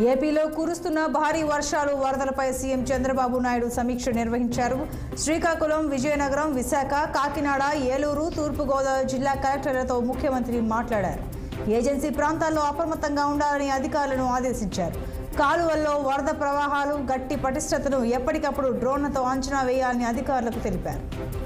ఏపీలో కురుస్తున్న భారీ వర్షాలు వరదలపై సీఎం చంద్రబాబు నాయుడు సమీక్ష నిర్వహించారు శ్రీకాకుళం విజయనగరం విశాఖ కాకినాడ ఏలూరు తూర్పుగోదావరి జిల్లా కలెక్టర్లతో ముఖ్యమంత్రి మాట్లాడారు ఏజెన్సీ ప్రాంతాల్లో అప్రమత్తంగా ఉండాలని అధికారులను ఆదేశించారు కాలువల్లో వరద ప్రవాహాలు గట్టి పటిష్టతను ఎప్పటికప్పుడు డ్రోన్లతో అంచనా వేయాలని అధికారులకు తెలిపారు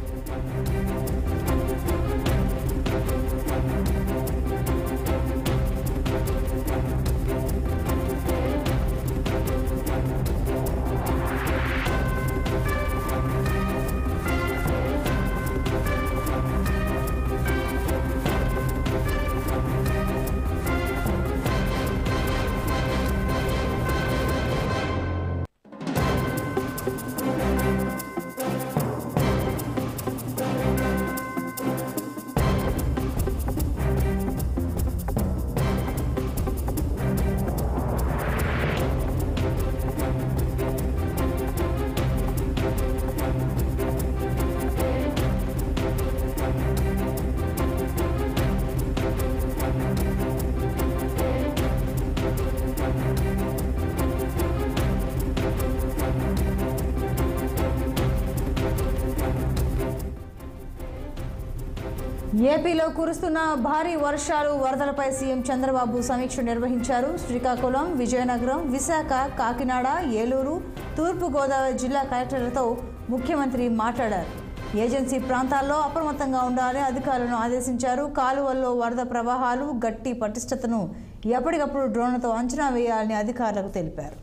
ఏపీలో కురుస్తున్న భారీ వర్షాలు వరదలపై సీఎం చంద్రబాబు సమీక్ష నిర్వహించారు శ్రీకాకుళం విజయనగరం విశాఖ కాకినాడ ఏలూరు తూర్పుగోదావరి జిల్లా కలెక్టర్లతో ముఖ్యమంత్రి మాట్లాడారు ఏజెన్సీ ప్రాంతాల్లో అప్రమత్తంగా ఉండాలని అధికారులను ఆదేశించారు కాలువల్లో వరద ప్రవాహాలు గట్టి పటిష్టతను ఎప్పటికప్పుడు డ్రోన్లతో అంచనా వేయాలని అధికారులకు తెలిపారు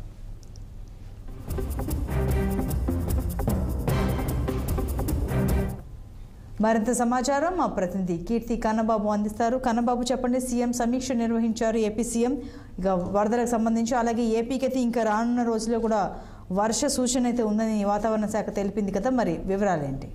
మరింత సమాచారం మా ప్రతినిధి కీర్తి కన్నబాబు అందిస్తారు కన్నబాబు చెప్పండి సీఎం సమీక్ష నిర్వహించారు ఏపీ సీఎం ఇక వరదలకు సంబంధించి అలాగే ఏపీకి అయితే ఇంకా రానున్న రోజుల్లో కూడా వర్ష సూచన అయితే ఉందని వాతావరణ శాఖ తెలిపింది కదా మరి వివరాలేంటి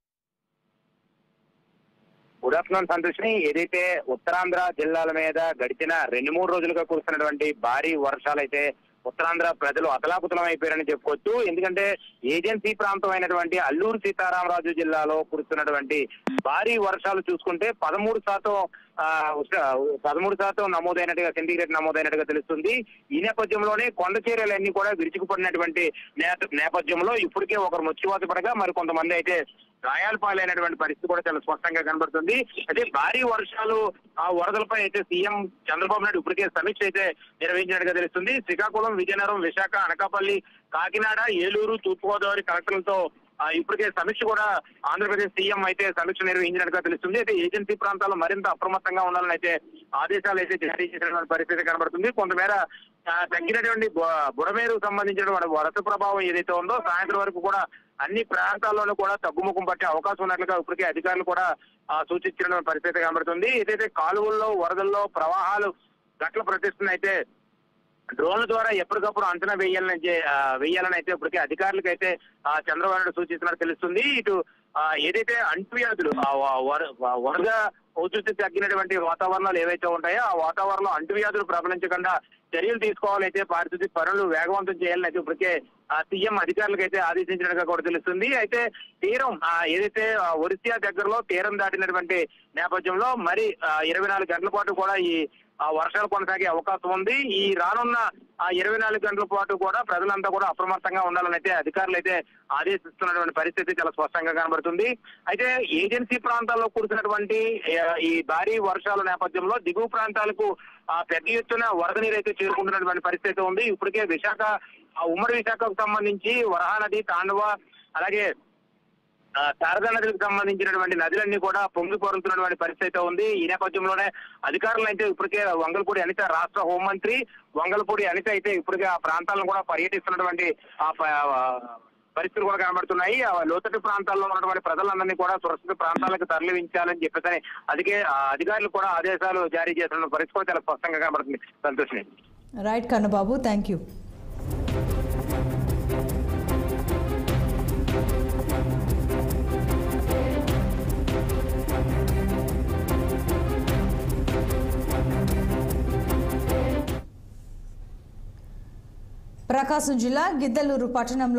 గుడ్ ఆఫ్టర్నూన్ సంతోష్ని ఏదైతే ఉత్తరాంధ్ర జిల్లాల మీద గడిచిన రెండు మూడు రోజులుగా కురుస్తున్నటువంటి భారీ వర్షాలు అయితే ఉత్తరాంధ్ర ప్రజలు అతలాకుతలం అయిపోయారని చెప్పుకోవచ్చు ఎందుకంటే ఏజెన్సీ ప్రాంతం అయినటువంటి అల్లూరు సీతారామరాజు జిల్లాలో కురుస్తున్నటువంటి భారీ వర్షాలు చూసుకుంటే పదమూడు శాతం ఆ, ఉష్ణ- పదమూడు శాతం నమోదైనట్టుగా సెంటీగ్రేడ్ నమోదైనట్టుగా తెలుస్తుంది ఈ నేపథ్యంలోనే కొండ చర్యలన్నీ కూడా విరుచుకుపడినటువంటి నేత- నేపథ్యంలో ఇప్పటికే ఒకరు మృత్యువాత పడగా మరి కొంతమంది అయితే గాయాల పాలైనటువంటి పరిస్థితి కూడా చాలా స్పష్టంగా కనబడుతుంది అయితే భారీ వర్షాలు ఆ వరదలపై అయితే సీఎం చంద్రబాబు నాయుడు ఇప్పటికే సమీక్ష అయితే నిర్వహించినట్టుగా తెలుస్తుంది శ్రీకాకుళం విజయనగరం విశాఖ అనకాపల్లి కాకినాడ ఏలూరు తూర్పుగోదావరి కలెక్టర్లతో ఆ, ఇప్పటికే సమీక్ష కూడా ఆంధ్రప్రదేశ్ సీఎం అయితే సమీక్ష నిర్వహించినట్టుగా తెలుస్తుంది అయితే ఏజెన్సీ ప్రాంతాల్లో మరింత అప్రమత్తంగా ఉండాలని అయితే ఆదేశాలు అయితే జారీ చేసినటువంటి పరిస్థితి కనబడుతుంది కొంతమేర ఆ, తగ్గినటువంటి బు- బుడమేరుకు సంబంధించినటువంటి వరద ప్రభావం ఏదైతే ఉందో సాయంత్రం వరకు కూడా అన్ని ప్రాంతాల్లోనూ కూడా తగ్గుముఖం పట్టే అవకాశం ఉన్నట్లుగా ఇప్పటికే అధికారులు కూడా ఆ, సూచించిన పరిస్థితి కనబడుతుంది ఏదైతే కాలువల్లో వరదల్లో ప్రవాహాలు గట్ల ప్రతిష్టను అయితే డ్రోన్ల ద్వారా ఎప్పటికప్పుడు అంచనా వేయాలని చే- ఆ, వేయాలని అయితే ఇప్పటికే అధికారులకు అయితే ఆ, చంద్రబాబు నాయుడు సూచిస్తున్నట్టు తెలుస్తుంది ఇటు ఆ, ఏదైతే అంటువ్యాధులు ఆ వ- వర- వ- వరద ఉధృతి తగ్గినటువంటి వాతావరణాలు ఏవైతే ఉంటాయో ఆ వాతావరణంలో అంటువ్యాధులు ప్రబలించకుండా చర్యలు తీసుకోవాలైతే పారిశుద్ధ్య పనులు వేగవంతం చేయాలని అయితే ఇప్పటికే ఆ సీఎం అధికారులకు అయితే ఆదేశించినట్టుగా కూడా తెలుస్తుంది అయితే తీరం ఆ, ఏదైతే ఆ, ఒరిస్సా దగ్గరలో తీరం దాటినటువంటి నేపథ్యంలో మరి ఆ, ఇరవై నాలుగు గంటల పాటు కూడా ఈ ఆ వర్షాలు కొనసాగే అవకాశం ఉంది ఈ రానున్న ఆ ఇరవై నాలుగు గంటల పాటు కూడా ప్రజలంతా కూడా అప్రమత్తంగా ఉండాలని అయితే అధికారులు అయితే ఆదేశిస్తున్నటువంటి పరిస్థితి చాలా స్పష్టంగా కనబడుతుంది అయితే ఏజెన్సీ ప్రాంతాల్లో కురిసినటువంటి ఆ, ఈ భారీ వర్షాల నేపథ్యంలో దిగువ ప్రాంతాలకు ఆ, పెద్ద ఎత్తున వరద నీరు అయితే చేరుకుంటున్నటువంటి పరిస్థితి అయితే ఉంది ఇప్పటికే విశాఖ ఆ ఉమ్మడి విశాఖకు సంబంధించి వరహా నది తాండవ అలాగే ఆ, శారదా నదికి సంబంధించినటువంటి నదులన్నీ కూడా పొంగి పొరులుతున్నటువంటి పరిస్థితి అయితే ఉంది ఈ నేపథ్యంలోనే అధికారులు అయితే ఇప్పటికే వంగలపూడి అనిత రాష్ట్ర హోంమంత్రి వంగలపూడి అనిత అయితే ఇప్పటికే ఆ ప్రాంతాలను కూడా పర్యటిస్తున్నటువంటి ఆ ప- ఆ పరిస్థితులు కూడా కనబడుతున్నాయి ఆ లోతట్టు ప్రాంతాల్లో ఉన్నటువంటి ప్రజలందరినీ కూడా సురక్షిత ప్రాంతాలకు తరలించాలని చెప్పేసి అందుకే ఆ అధికారులు కూడా ఆదేశాలు జారీ చేస్తున్న పరిస్థితి కూడా చాలా స్పష్టంగా కనబడుతుంది Santosh right Kannababu thank you Prakasam జిల్లా గిద్దలూరు పట్టణంలో